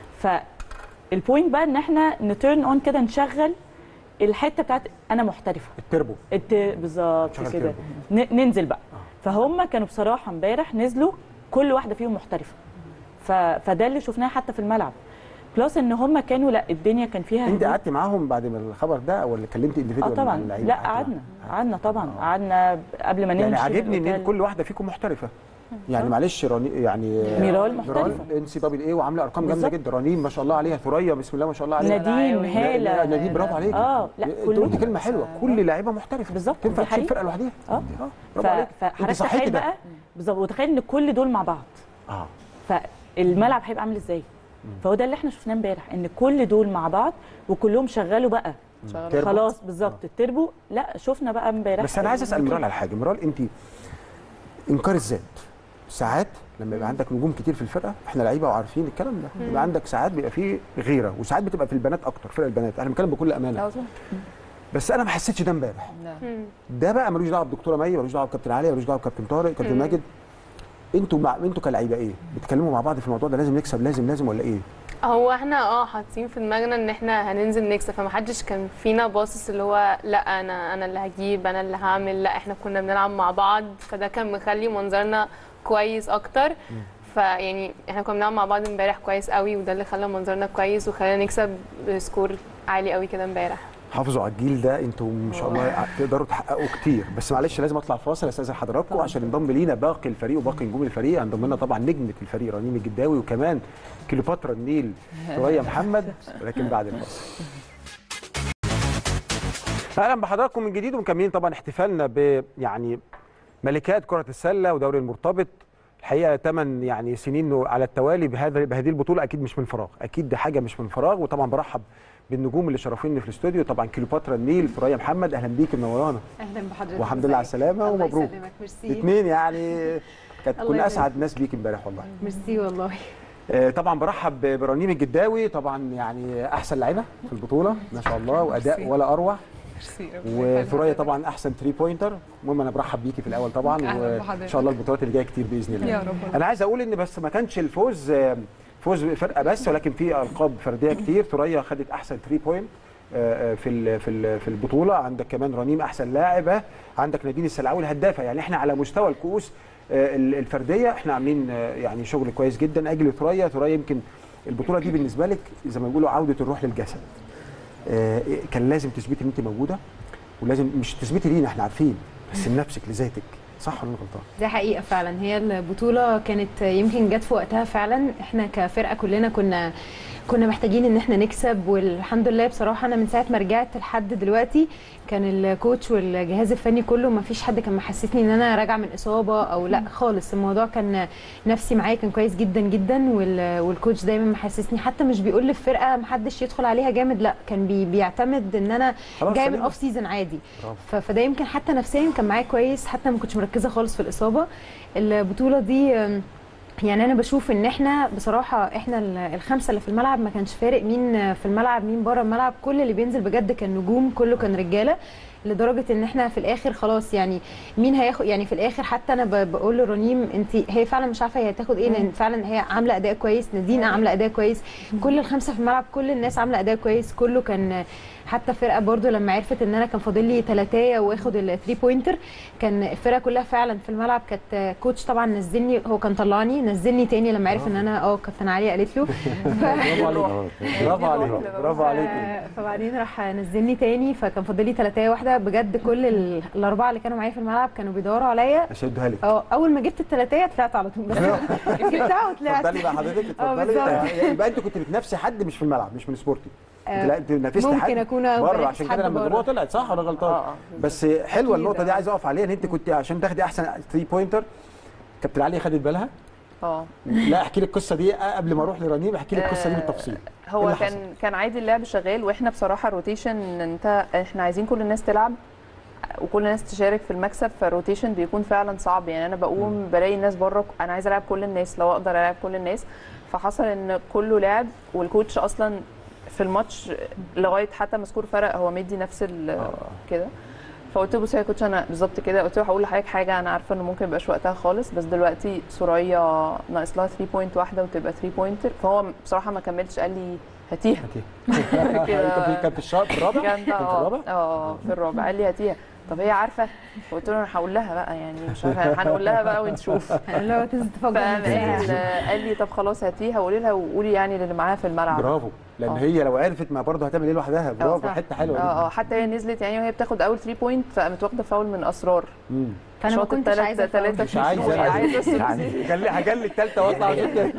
C: فالبوينت بقى ان احنا نترن اون كده نشغل الحته بتاعت انا محترفه
A: التربو
C: الت... بالظبط
A: شغل
C: كده
A: تربو.
C: ن... ننزل بقى فهم كانوا بصراحه امبارح نزلوا كل واحده فيهم محترفه ف... فده اللي شفناه حتى في الملعب بلس ان هم كانوا لا الدنيا كان فيها
A: انت
C: هدوء.
A: قعدتي معاهم بعد ما الخبر ده ولا كلمتي
C: اه
A: انديفيدوال
C: طبعا لا قعدنا قعدنا طبعا قعدنا قبل ما نمشي
A: يعني
C: من
A: عاجبني ان
C: الأوتيل.
A: كل واحده فيكم محترفه يعني معلش راني يعني
C: ميرال محترفة.
A: ان سي دبل اي وعامله ارقام جامده
C: بالظبط.
A: جدا رنين ما شاء الله عليها ثريا بسم الله ما شاء الله عليها
C: نادين
B: لا،
C: هاله
A: لا، نادين برافو عليك
C: اه لا
A: انت
C: كلهم
A: قلت كلمه حلوه كل لعيبه محترفه
C: بالظبط،
A: تنفع
C: دي
A: تشيل
C: حقيقة.
A: فرقه لوحدها
C: اه
A: اه
C: ف...
A: برافو عليك انت
C: فحضرتك
A: صحيتي
C: تخيل
A: ده
C: بقى بالظبط وتخيل ان كل دول مع بعض
A: اه
C: فالملعب هيبقى عامل ازاي فهو ده اللي احنا شفناه امبارح ان كل دول مع بعض وكلهم شغالوا بقى
B: شغال.
A: تربو.
C: خلاص بالظبط التربو لا شفنا بقى امبارح
A: بس انا عايز اسال مرال على حاجه مرال انت انكار الذات ساعات لما يبقى عندك نجوم كتير في الفرقه احنا لعيبه وعارفين الكلام ده يبقى عندك ساعات بيبقى فيه غيره وساعات بتبقى في البنات اكتر فرق البنات انا بتكلم بكل امانه
B: لا، طبعاً.
A: بس انا ما حسيتش ده امبارح
B: لا.
E: مم.
A: ده بقى ملوش دعوه بدكتوره مي ملوش دعوه بكابتن علي ملوش دعوه بكابتن طارق كابتن
E: مم.
A: ماجد انتوا مع انتوا كلعيبه ايه بتتكلموا مع بعض في الموضوع ده لازم نكسب لازم لازم ولا ايه
E: هو احنا اه حاطين في دماغنا ان احنا هننزل نكسب فمحدش كان فينا باصص اللي هو لا انا انا اللي هجيب انا اللي هعمل لا احنا كنا بنلعب مع بعض فده كان مخلي منظرنا كويس اكتر فيعني احنا كنا بنلعب مع بعض امبارح كويس قوي وده اللي خلى منظرنا كويس وخلانا نكسب بسكور عالي قوي كده امبارح
A: حافظوا على الجيل ده انتوا ما شاء الله تقدروا تحققوا كتير بس معلش لازم اطلع فاصل استاذن حضراتكم عشان ينضم لينا باقي الفريق وباقي نجوم الفريق هنضم لنا طبعا نجمه الفريق رنيم الجداوي وكمان كليوباترا النيل ثريا محمد ولكن بعد الفاصل اهلا بحضراتكم من جديد ومكملين طبعا احتفالنا ب يعني ملكات كره السله ودوري المرتبط الحقيقه ثمان يعني سنين على التوالي بهذا بهذه البطوله اكيد مش من فراغ اكيد دي حاجه مش من فراغ وطبعا برحب بالنجوم اللي شرفوني في الاستوديو طبعا كليوباترا النيل ثريا محمد اهلا بيك منورانا
F: اهلا بحضرتك
A: والحمد لله على
F: ازيك؟
A: السلامه
F: الله
A: ومبروك
F: يسلمك ميرسي
A: الاثنين يعني كانت
F: الله
A: كنا
F: يبارك.
A: اسعد ناس بيك امبارح والله
F: ميرسي والله
A: آه، طبعا برحب برنيم الجداوي طبعا يعني احسن لعيبه في البطوله ما شاء الله واداء
F: ميرسي.
A: ولا اروع
F: ميرسي
A: وثريا طبعا احسن 3 بوينتر المهم انا برحب بيكي في الاول طبعا
F: أهلا
A: وان
F: بحضرتك.
A: شاء الله البطولات اللي جايه كتير باذن الله
F: يا رب.
A: انا عايز اقول ان بس ما كانش الفوز آه، فوز فرقه بس ولكن في القاب فرديه كتير ثريا خدت احسن 3 بوينت في ال- في ال- في البطوله عندك كمان رنيم احسن لاعبه عندك نادين السلعاوي الهدافه يعني احنا على مستوى الكؤوس آه، ال- الفرديه احنا عاملين آه، يعني شغل كويس جدا اجل ثريا ثريا يمكن البطوله دي بالنسبه لك زي ما بيقولوا عوده الروح للجسد آه، كان لازم تثبتي ان انت موجوده ولازم مش تثبتي لينا احنا عارفين بس لنفسك لذاتك صح ولا انا غلطان؟
F: دي حقيقة فعلا هي البطولة كانت يمكن جت في وقتها فعلا احنا كفرقة كلنا كنا كنا محتاجين ان احنا نكسب والحمد لله بصراحة انا من ساعة ما رجعت لحد دلوقتي كان الكوتش والجهاز الفني كله ما فيش حد كان محسسني ان انا راجعة من اصابة او لا خالص الموضوع كان نفسي معايا كان كويس جدا جدا وال- والكوتش دايما محسسني حتى مش بيقول للفرقة محدش يدخل عليها جامد لا كان بي بيعتمد ان انا
A: خلاص
F: جايه من
A: سليمة.
F: اوف سيزون عادي
A: برافو.
F: ف- فده يمكن حتى نفسيا كان معايا كويس حتى ما كنتش مركزه خالص في الاصابه البطوله دي أم، يعني انا بشوف ان احنا بصراحه احنا ال- الخمسه اللي في الملعب ما كانش فارق مين في الملعب مين بره الملعب كل اللي بينزل بجد كان نجوم كله كان رجاله لدرجه ان احنا في الاخر خلاص يعني مين هياخد يعني في الاخر حتى انا ب- بقول لرنيم انت هي فعلا مش عارفه هي هتاخد ايه لان فعلا هي عامله اداء كويس نادين عامله اداء كويس كل الخمسه في الملعب كل الناس عامله اداء كويس كله كان حتى الفرقه برضو لما عرفت ان انا كان فاضل لي ثلاثيه واخد الثري بوينتر كان الفرقه كلها فعلا في الملعب كانت كوتش طبعا نزلني هو كان طلعني نزلني تاني لما عرف ان انا اه كابتن علي قالت له
A: برافو عليك برافو عليك برافو عليك
F: ف- فبعدين راح نزلني تاني فكان فاضل لي ثلاثيه واحده بجد كل ال- الاربعه اللي كانوا معايا في الملعب كانوا بيدوروا عليا
A: اشدها لك
F: اه اول ما جبت الثلاثيه طلعت على طول بس جبتها وطلعت
A: اتفضلي بقى حضرتك
F: اه
A: اتفضلي
F: بالظبط.
A: آه، يبقى انت كنت بتنافسي حد مش في الملعب مش من سبورتي انت لا انت نافست
F: ممكن
A: حد
F: أكون
A: بره
F: بنافس
A: عشان
F: حد
A: كده لما
F: بره.
A: الجمهور طلعت صح ولا غلطان؟
B: آه، آه.
A: بس حلوه
F: أكيد،
A: النقطه دي
F: آه.
A: عايز اقف عليها ان انت كنت عشان تاخدي احسن 3 بوينتر كابتن علي خدت بالها
B: اه
A: لا احكي لي القصه دي قبل ما اروح لرنيم احكي لي القصه دي
B: آه،
A: بالتفصيل
B: هو
A: اللي
B: كان
A: حصل؟
B: كان عادي اللعب شغال واحنا بصراحه الروتيشن انت احنا عايزين كل الناس تلعب وكل الناس تشارك في المكسب فالروتيشن بيكون فعلا صعب يعني انا بقوم بلاقي الناس بره انا عايزه العب كل الناس لو اقدر العب كل الناس فحصل ان كله لعب والكوتش اصلا في الماتش لغايه حتى ما سكور فرق هو مدي نفس ال- كده فقلت له بص يا كوتش انا بالظبط كده قلت له هقول لحضرتك حاجه انا عارفه انه ممكن يبقاش وقتها خالص بس دلوقتي سوريا ناقص لها 3 بوينت واحده وتبقى 3 بوينتر فهو بصراحه ما كملش قال لي هاتيها
A: كان في كان في الشهر في الرابع
B: كان ده
A: كان في
B: اه
A: الرابع
B: اه في الرابع قال لي هاتيها طب هي عارفه قلت له انا هقول لها بقى يعني مش عارفه هنقول لها بقى ونشوف
F: اللي هو تنزل تفكر
B: فقام
F: نفسها.
B: قال قال لي طب خلاص هاتيها وقولي لها وقولي يعني للي معاها في الملعب
A: برافو لان
B: آه.
A: هي لو عرفت ما برضه هتعمل ايه لوحدها برافو
F: صح.
A: حته حلوه
B: اه اه حتى هي نزلت يعني وهي بتاخد اول 3 بوينت فقامت واخده فاول من اسرار
A: مم.
F: فانا ما
B: شاطت
F: كنتش
B: تلات-
F: عايزه
B: تلاتة
F: أفوت.
A: مش عايزه
B: هي عايزه الثلاثي.
A: هجلي هجلي الثالثه واطلع عشان كده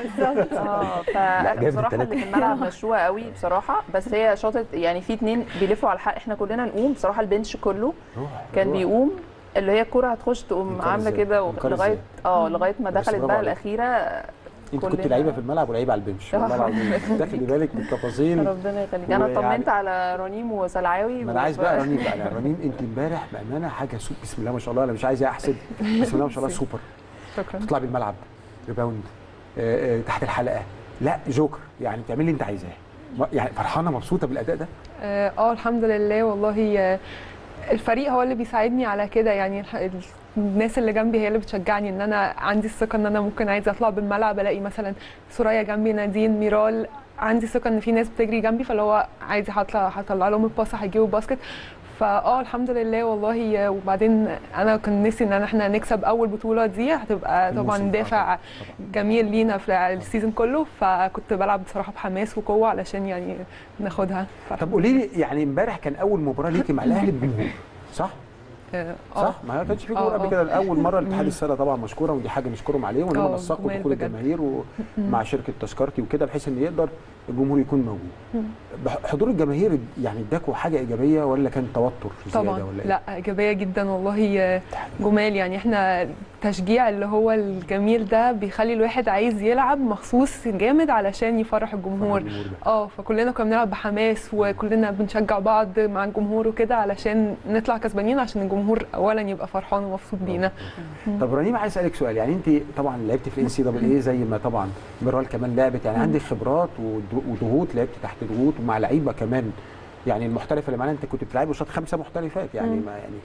B: اه
D: لا، جايب
B: فبصراحه
D: التلاتة.
B: اللي في الملعب مشوه قوي بصراحه بس هي شاطت يعني في اتنين بيلفوا على الحق احنا كلنا نقوم بصراحه البنش كله
A: روح،
B: كان
A: روح.
B: بيقوم اللي هي الكوره هتخش تقوم
A: إنكار
B: عامله
A: إزاي؟
B: كده
A: إنكار
B: لغايه
A: إزاي؟
B: اه لغايه ما
A: بس
B: دخلت
A: برافو
B: بقى
A: عليك.
B: الاخيره
A: انت كنت
B: كلنا-
A: لعيبه في الملعب ولعيبه على البنش والله العظيم تاخدي بالك من التفاصيل
B: ربنا يخليك انا
A: ويعني-
B: طمنت على رنيم وسلعاوي
A: ما انا عايز
B: و-
A: بقى رنيم بقى أنا رنيم انت امبارح بامانه حاجه سوق بسم الله ما شاء الله انا مش عايز احسد بسم الله ما شاء الله سوبر
B: شكرا
A: تطلع بالملعب ريباوند آه، آه، تحت الحلقه لا جوكر يعني تعملي اللي انت عايزاه ما- يعني فرحانه مبسوطه بالاداء ده
G: اه آه، الحمد لله والله آه، الفريق هو اللي بيساعدني على كده يعني الح- ال- الناس اللي جنبي هي اللي بتشجعني ان انا عندي الثقه ان انا ممكن عايزه اطلع بالملعب الاقي مثلا سوريا جنبي نادين ميرال عندي ثقه ان في ناس بتجري جنبي فاللي هو عايزه هطلع هطلع لهم الباص هيجيبوا باسكت فاه الحمد لله والله آه، وبعدين انا كان نفسي ان احنا نكسب اول بطوله دي هتبقى
A: الموسم.
G: طبعا
A: آه،
G: دافع
A: طبعاً.
G: جميل لينا في السيزون كله فكنت بلعب بصراحه بحماس وقوه علشان يعني ناخدها
A: طب قولي لي يعني امبارح كان اول مباراه ليكي مع الاهلي بجمهور صح؟
G: اه
A: صح؟ ما كانش في جمهور
G: آه،
A: قبل
G: آه.
A: كده الاول مره الاتحاد السله طبعا مشكوره ودي حاجه نشكرهم عليهم ان هم
G: آه،
A: نسقوا
G: جمال
A: دخول
G: بجد.
A: الجماهير ومع شركه تذكرتي وكده بحيث ان يقدر الجمهور يكون موجود بح- حضور الجماهير يعني اداكوا حاجه ايجابيه ولا كان توتر زياده
G: طبعا
A: ولا ايه؟
G: لا ايجابيه جدا والله آه، جمال يعني احنا التشجيع اللي هو الجميل ده بيخلي الواحد عايز يلعب مخصوص جامد علشان يفرح الجمهور
A: الجمهور ده.
G: اه فكلنا كنا بنلعب بحماس وكلنا بنشجع بعض مع الجمهور وكده علشان نطلع كسبانين عشان الجمهور اولا يبقى فرحان ومبسوط بينا
A: طب رنيم عايز اسالك سؤال يعني انت طبعا لعبت في الان سي دبل اي زي ما طبعا ميرال كمان لعبت يعني عندك خبرات ود- وضغوط لعبت تحت ضغوط ومع لعيبه كمان يعني المحترفه اللي معانا انت كنت بتلعبي قصاد خمسه محترفات يعني ما يعني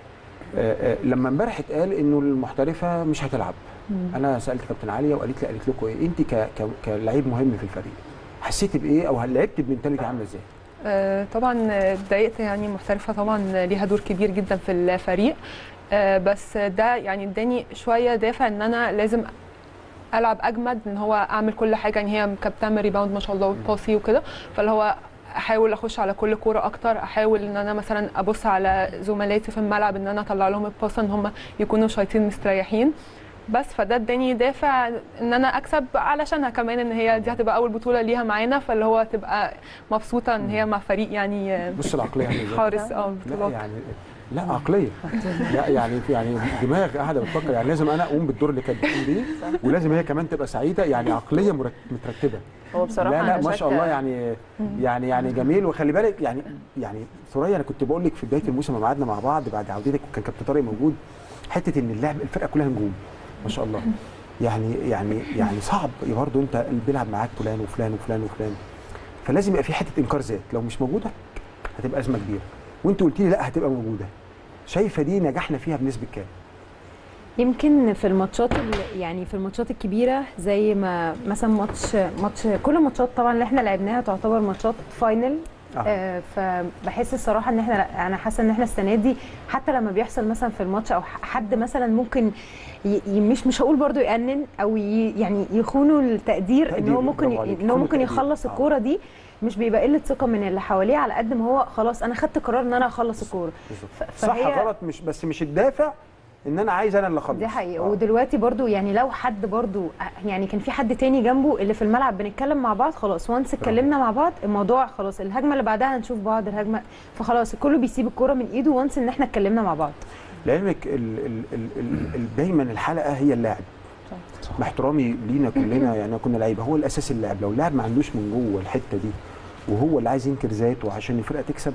A: آه آه لما امبارح اتقال انه المحترفه مش هتلعب انا سالت كابتن عليا وقالت لي قالت لكم ايه انت ك- ك- كلعيب مهم في الفريق حسيتي بايه او هل لعبت بمنتاليتي عامله ازاي؟
G: آه، طبعا آه، اتضايقت يعني محترفه طبعا ليها دور كبير جدا في الفريق آه، بس ده يعني اداني شويه دافع ان انا لازم العب اجمد ان هو اعمل كل حاجه يعني هي كانت بتعمل ريباوند ما شاء الله وباسي وكده فاللي هو احاول اخش على كل كوره اكتر احاول ان انا مثلا ابص على زملائي في الملعب ان انا اطلع لهم الباصه ان هم يكونوا شايطين مستريحين بس فده اداني دافع ان انا اكسب علشانها كمان ان هي دي هتبقى اول بطوله ليها معانا فاللي هو تبقى مبسوطه ان هي مع فريق يعني آه،
A: بص العقليه عامله ازاي؟
G: حارس اه
A: لا
G: بطولات
A: يعني لا عقليه لا يعني يعني دماغ قاعده بتفكر يعني لازم انا اقوم بالدور اللي كانت بتقوم بيه ولازم هي كمان تبقى سعيده يعني عقليه مرت- مترتبه
B: هو بصراحه
A: لا لا
B: أنا
A: ما شاء
B: شاكة-
A: الله يعني يعني يعني جميل وخلي بالك يعني يعني ثريا انا كنت بقول لك في بدايه الموسم لما قعدنا مع بعض بعد عودتك وكان كابتن طارق موجود حته ان اللعب الفرقه كلها نجوم ما شاء الله يعني يعني يعني صعب برضه انت اللي بيلعب معاك فلان وفلان وفلان وفلان فلازم يبقى في حته انكار ذات لو مش موجوده هتبقى ازمه كبيره وانت قلت لي لا هتبقى موجوده شايفه دي نجحنا فيها بنسبه كام؟
F: يمكن في الماتشات ال- يعني في الماتشات الكبيره زي ما مثلا ماتش ماتش كل الماتشات طبعا اللي احنا لعبناها تعتبر ماتشات فاينل
A: آه.
F: آه فبحس الصراحه ان احنا لا انا حاسه ان احنا السنه دي حتى لما بيحصل مثلا في الماتش او ح- حد مثلا ممكن ي- ي- مش مش هقول برضو يأنن او ي يعني يخونوا التقدير ان
A: تقدير،
F: هو ممكن
A: برافو عليك،
F: ان هو
A: يخونوا
F: ممكن
A: التقدير.
F: يخلص
A: آه.
F: الكوره دي مش بيبقى قله ثقه من اللي حواليه على قد ما هو خلاص انا خدت قرار ان انا اخلص الكوره ف-
A: صح
F: فهي-
A: غلط مش بس مش الدافع ان انا عايز انا اللي اخلص
F: دي حقيقة
A: آه.
F: ودلوقتي برضو يعني لو حد برضو يعني كان في حد تاني جنبه اللي في الملعب بنتكلم مع بعض خلاص وانس اتكلمنا مع بعض الموضوع خلاص الهجمة اللي بعدها هنشوف بعض الهجمة فخلاص كله بيسيب الكرة من ايده وانس ان احنا اتكلمنا مع بعض
A: لعلمك ال ال ال ال ال دايما الحلقه هي اللاعب مع احترامي لينا كلنا يعني كنا لعيبه هو الاساس اللعب لو اللاعب ما عندوش من جوه الحته دي وهو اللي عايز ينكر ذاته عشان الفرقه تكسب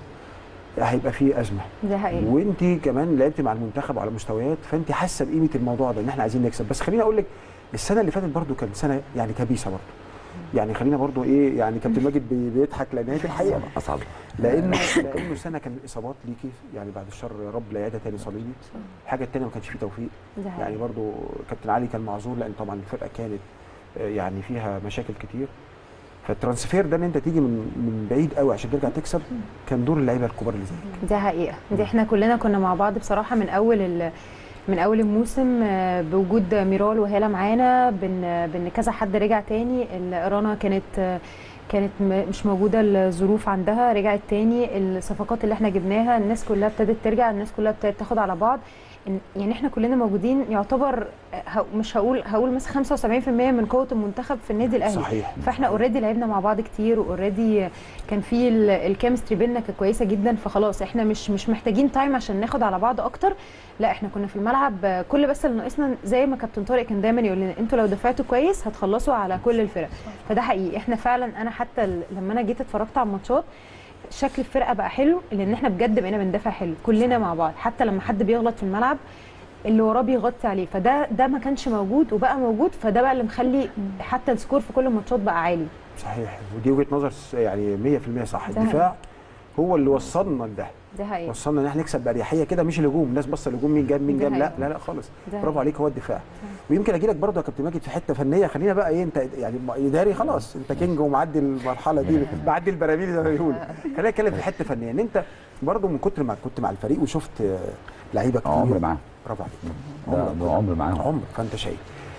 A: هيبقى فيه ازمه
F: دي حقيقة
A: وانت كمان لعبتي مع المنتخب على مستويات فانت حاسه بقيمه الموضوع ده ان احنا عايزين نكسب بس خليني اقول لك السنه اللي فاتت برضو كانت سنه يعني كبيسه برضو يعني خلينا برضو ايه يعني كابتن ماجد بي- بيضحك لان هي دي الحقيقه
D: اصعب
A: لانه لانه سنه كان الاصابات ليكي يعني بعد الشر يا رب لا يعيدها تاني صليبي الحاجه الثانيه ما كانش فيه توفيق
F: دي
A: يعني
F: حقيقة
A: برضو كابتن علي كان معذور لان طبعا الفرقه كانت آه، يعني فيها مشاكل كتير فالترانسفير ده ان انت تيجي من من بعيد قوي عشان ترجع تكسب كان دور اللعيبه الكبار اللي زيك
F: دي حقيقة دي احنا كلنا كنا مع بعض بصراحة من أول ال... من أول الموسم آه، بوجود ميرال وهالة معانا بن... بن كذا حد رجع تاني ال- رنا كانت آه، كانت م- مش موجودة الظروف عندها رجعت تاني الصفقات اللي احنا جبناها الناس كلها ابتدت ترجع الناس كلها ابتدت تاخد على بعض إن- يعني احنا كلنا موجودين يعتبر آه، ه- مش هقول هقول مثلا 75% من قوة المنتخب في النادي الأهلي
A: صحيح
F: فاحنا اوريدي لعبنا مع بعض كتير واوريدي كان في ال- الكيمستري بينا كانت كويسه جدا فخلاص احنا مش مش محتاجين تايم عشان ناخد على بعض اكتر لا احنا كنا في الملعب آه، كل بس اللي ناقصنا زي ما كابتن طارق كان دايما يقول لنا انتوا لو دفعتوا كويس هتخلصوا على كل الفرق فده حقيقي احنا فعلا انا حتى ال- لما انا جيت اتفرجت على الماتشات شكل الفرقه بقى حلو لان احنا بجد بقينا بندافع حلو كلنا مع بعض حتى لما حد بيغلط في الملعب اللي وراه بيغطي عليه فده ده ما كانش موجود وبقى موجود فده بقى اللي مخلي حتى السكور في كل الماتشات بقى عالي
A: صحيح ودي وجهه نظر س- يعني 100% صح
F: ده
A: الدفاع هو اللي وصلنا لده
F: دي حقيقه
A: وصلنا ان احنا نكسب باريحيه كده مش الهجوم الناس بص الهجوم مين جاب مين
F: دي
A: جاب لا
F: حقيقة.
A: لا لا خالص
F: ده
A: برافو
F: حقيقة.
A: عليك هو الدفاع ويمكن اجي لك برضه يا كابتن ماجد في حته فنيه خلينا بقى ايه انت يعني اداري خلاص انت كينج ومعدي المرحله دي معدي البراميل زي ما بيقولوا خلينا نتكلم في حته فنيه ان انت برضه من كتر ما كنت مع الفريق وشفت آه، لعيبه كتير
D: عمر معاه
A: برافو عليك
D: ده
A: عمر
D: ده عمر معاهم
A: عمر فانت شايف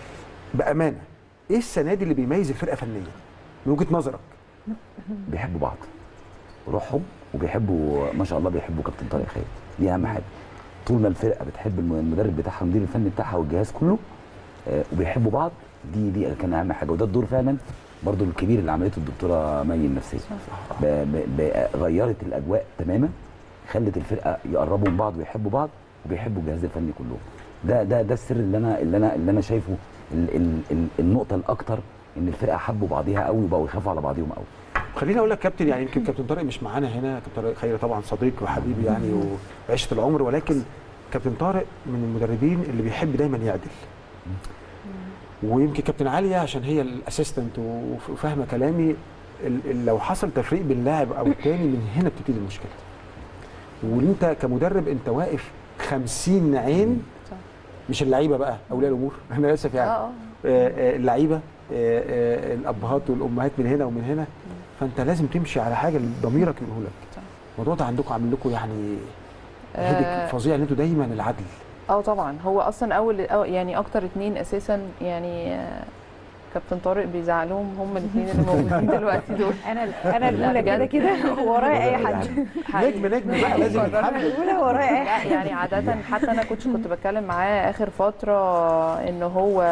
A: بامانه ايه السنه دي اللي بيميز الفرقه فنيا من وجهه نظرك
D: بيحبوا بعض روحهم وبيحبوا ما شاء الله بيحبوا كابتن طارق خالد دي اهم حاجه طول ما الفرقه بتحب الم- المدرب بتاعها المدير الفني بتاعها والجهاز كله آه، وبيحبوا بعض دي دي كان اهم حاجه وده الدور فعلا برضو الكبير اللي عملته الدكتوره مي النفسيه ب- ب- ب- غيرت الاجواء تماما خلت الفرقه يقربوا من بعض ويحبوا بعض وبيحبوا الجهاز الفني كلهم ده ده ده السر اللي انا اللي انا اللي انا شايفه ال ال ال النقطه الاكتر ان الفرقه حبوا بعضيها قوي وبقوا يخافوا على بعضهم قوي
A: خليني اقول لك كابتن يعني يمكن كابتن طارق مش معانا هنا كابتن طارق خيري طبعا صديق وحبيبي يعني وعشره العمر ولكن كابتن طارق من المدربين اللي بيحب دايما يعدل ويمكن كابتن عليا عشان هي الاسيستنت وفاهمه كلامي ال- ال- لو حصل تفريق بين لاعب او التاني من هنا بتبتدي المشكله وانت كمدرب انت واقف 50 عين
B: صح.
A: مش اللعيبه بقى اولياء الامور انا اسف يعني
B: اه
A: آه، آه، اللعيبه آه، آه، الابهات والامهات من هنا ومن هنا فانت لازم تمشي على حاجه اللي ضميرك يقوله لك
B: صح.
A: الموضوع ده عندكم عامل لكم يعني
B: آه.
A: هيدك فظيع ان انتوا دايما العدل
B: اه طبعا هو اصلا اول أو يعني اكتر اتنين اساسا يعني آه، كابتن طارق بيزعلهم هم الاثنين اللي موجودين دلوقتي دول
F: انا انا الاولى كده كده ورايا اي حد
A: نجم نجم بقى لازم
F: انا
A: يتحمل
F: الاولى ورايا اي
B: لا
F: حد
B: يعني عادة حتى انا كنت كنت بتكلم معاه اخر فترة ان هو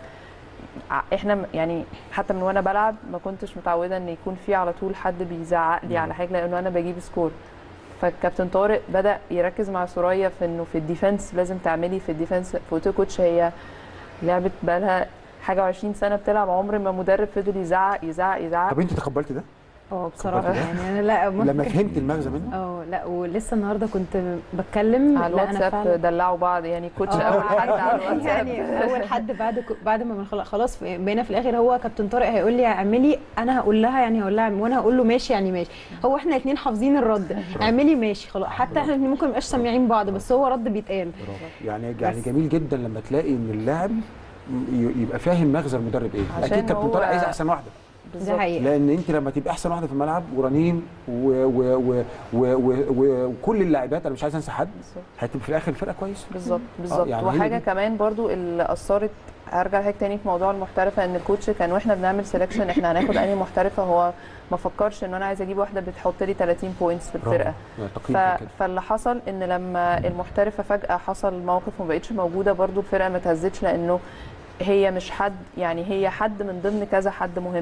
B: ع- احنا م- يعني حتى من وانا بلعب ما كنتش متعودة ان يكون في على طول حد بيزعق لي على حاجة لانه انا بجيب سكور فالكابتن طارق بدا يركز مع سوريا في انه في الديفنس لازم تعملي في الديفنس فوتو كوتش هي لعبت بقالها حاجه و20 سنه بتلعب عمر ما مدرب فضل يزعق يزعق يزعق
A: طب انت تقبلت ده
F: اه بصراحه يعني انا لا
A: لما
F: ممكن
A: فهمت المغزى منه
F: اه لا ولسه النهارده كنت بتكلم
B: على
F: لا انا
B: الواتساب
F: فعلا
B: دلعوا بعض يعني كوتش
F: اه
B: اول حد على الواتساب
F: يعني اول حد بعد بعد ما بنخلص خلاص بقينا في الاخر هو كابتن طارق هيقول لي اعملي انا هقول لها يعني هقول لها اعملي، وانا هقول له ماشي يعني ماشي هو احنا الاثنين حافظين الرد اعملي ماشي خلاص حتى احنا الاتنين ممكن مبقاش سامعين بعض بس هو رد بيتقال
A: يعني يعني
F: بس.
A: جميل جدا لما تلاقي ان اللاعب ي- يبقى فاهم مغزى المدرب ايه
B: عشان
A: اكيد كابتن
B: هو-
A: طارق عايز احسن واحده
F: دي
B: بالظبط
F: حقيقه
A: لان انت لما تبقى احسن واحده في الملعب ورنين و- و- و- و- و- و- وكل اللاعبات انا مش عايز انسى حد
B: بالظبط.
A: هتبقى في الاخر الفرقه كويسه
B: بالظبط بالظبط
A: يعني هي
B: وحاجه
A: دي.
B: كمان برضو اللي اثرت ارجع لحاجه تاني في موضوع المحترفه ان الكوتش كان واحنا بنعمل سelection احنا هناخد انهي محترفه هو ما فكرش ان انا عايز اجيب واحده بتحط لي 30 بوينتس في الفرقه
A: يعني
B: ف...
A: تقييم كده
B: فاللي حصل ان لما المحترفه فجاه حصل موقف وما بقتش موجوده برضو الفرقه ما تهزتش لانه هي مش حد يعني هي حد من ضمن كذا حد مهم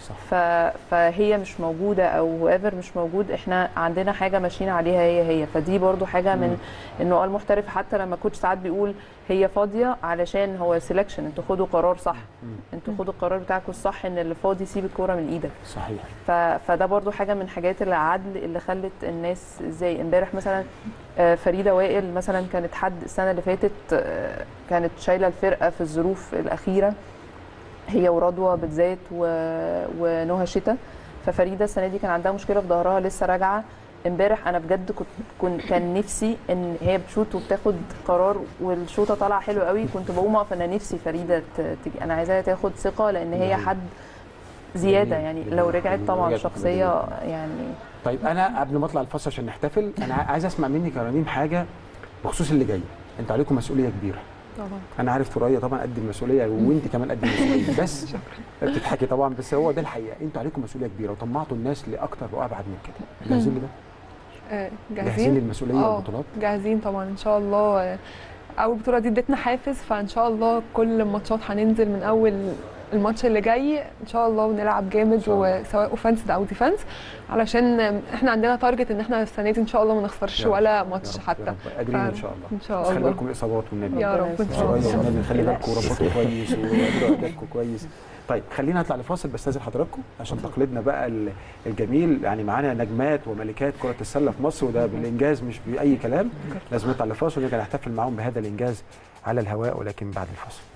A: صح.
B: ف... فهي مش موجوده او ايفر مش موجود احنا عندنا حاجه ماشيين عليها هي هي فدي برضو حاجه من انه المحترف حتى لما كوتش ساعات بيقول هي فاضيه علشان هو سelection انتوا خدوا قرار صح انتوا خدوا القرار بتاعكم الصح ان اللي فاضي سيب الكوره من ايدك
A: صحيح
B: ف... فده برضو حاجه من حاجات العدل اللي خلت الناس ازاي امبارح مثلا آه، فريده وائل مثلا كانت حد السنه اللي فاتت آه، كانت شايله الفرقه في الظروف الاخيره هي ورضوى بالذات و... ونهى شتا ففريده السنه دي كان عندها مشكله في ظهرها لسه راجعه امبارح انا بجد كنت كنت كان نفسي ان هي بتشوط وبتاخد قرار والشوطه طالعه حلو قوي كنت بقوم اقف انا نفسي فريده ت- تجي انا عايزاها تاخد ثقه لان هي حد زياده يعني لو رجعت طبعا
A: رجعت
B: شخصيه يعني
A: طيب انا قبل ما اطلع الفصل عشان نحتفل انا عايز اسمع منك يا رنيم حاجه بخصوص اللي جاي انتوا عليكم مسؤوليه كبيره
G: طبعا
A: انا عارف ثريا طبعا قد المسؤوليه وانت كمان قد المسؤوليه بس بتضحكي طبعا بس هو ده الحقيقه انتوا عليكم مسؤوليه كبيره وطمعتوا الناس لاكتر وابعد من كده جاهزين لده
G: آه،
A: جاهزين
G: جاهزين
A: للمسؤوليه
G: آه،
A: والبطولات
G: جاهزين طبعا ان شاء الله آه، اول بطوله دي ادتنا حافز فان شاء الله كل الماتشات هننزل من اول الماتش اللي جاي ان شاء الله ونلعب جامد
A: شاء الله.
G: وسواء اوفنس او ديفنس علشان آه، احنا عندنا تارجت ان احنا السنه دي ان شاء الله ما نخسرش
A: يا رب،
G: ولا
A: يا
G: ماتش
A: رب، يا
G: حتى
A: رب. قادرين ان
G: ف-
A: شاء الله
G: ان شاء
A: بس خلي
G: الله
A: بالكم من الاصابات والنبي
G: يا رب ان شاء
A: ثريا
G: الله
A: والنبي خلي بالكم وربطوا كويس وادوا ادائكم كويس طيب خلينا نطلع لفاصل بستاذن حضراتكم عشان تقليدنا بقى ال- الجميل يعني معانا نجمات وملكات كره السله في مصر وده بالانجاز مش باي كلام لازم نطلع لفاصل ونرجع نحتفل معاهم بهذا الانجاز على الهواء ولكن بعد الفاصل